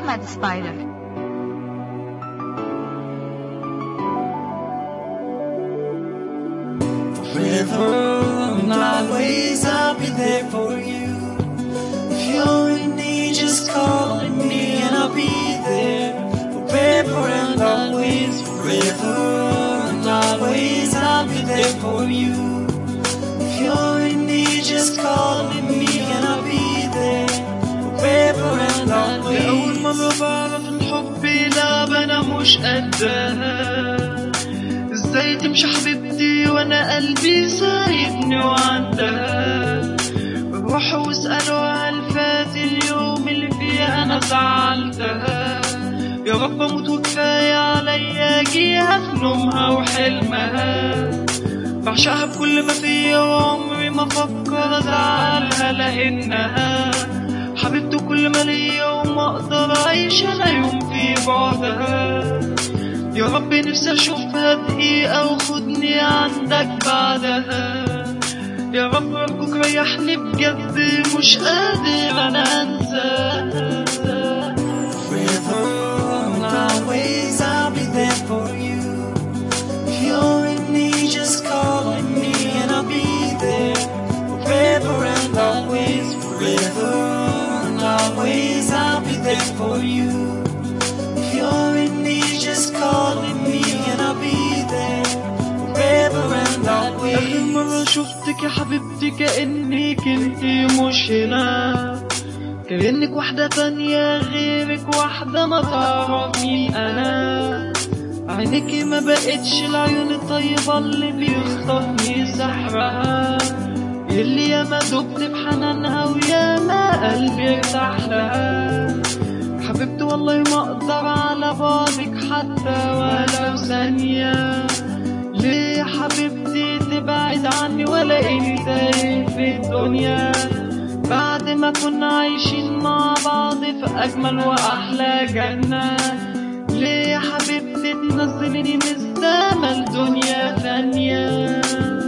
محمد سبايدر Forever and always I'll be there for you. If you're in need, just call on me and I'll be there. Forever and always, forever and always I'll be there for you. If you're in need, just call on me and I'll be there. Forever and always. لأول مرة بعرف الحب لا أنا مش قدها ازاي تمشي حبيبتي وانا قلبي سايبني وعندها بروح واسأله هل فات اليوم اللي فيه انا زعلتها يا رب اموت وكفاية عليا اجيها في نومها وحلمها بعشقها بكل ما فيا وعمري ما افكر ازعلها لانها حبيبتي كل ما ليا وما اقدر اعيش انا يوم في بعدها يا رب نفسي اشوفها دقيقة وخدني عندك بعدها يا رب ارجوك ريحني بجد مش قادر انا انساها Forever and always I'll be there for you. If you're in need, just call on me and I'll be there. Forever and always, forever and always I'll be there for you. If you're in need, just call on me and I'll be there. Forever and آخر always. مرة شفتك يا حبيبتي كأنك انتي مش هنا كأنك واحدة تانية غيرك واحدة ما تعرف مين أنا عينيكي ما بقتش العيون الطيبة اللي بيخطفني سحرها اللي ياما دبت بحنانها وياما قلبي ارتاح لها حبيبتي والله ما اقدر على بعدك حتى ولو ثانية ليه يا حبيبتي تبعد عني ولا انت في الدنيا بعد ما كنا عايشين مع بعض في اجمل واحلى جنة ليه يا حبيبتي تنزلني من السما لدنيا ثانية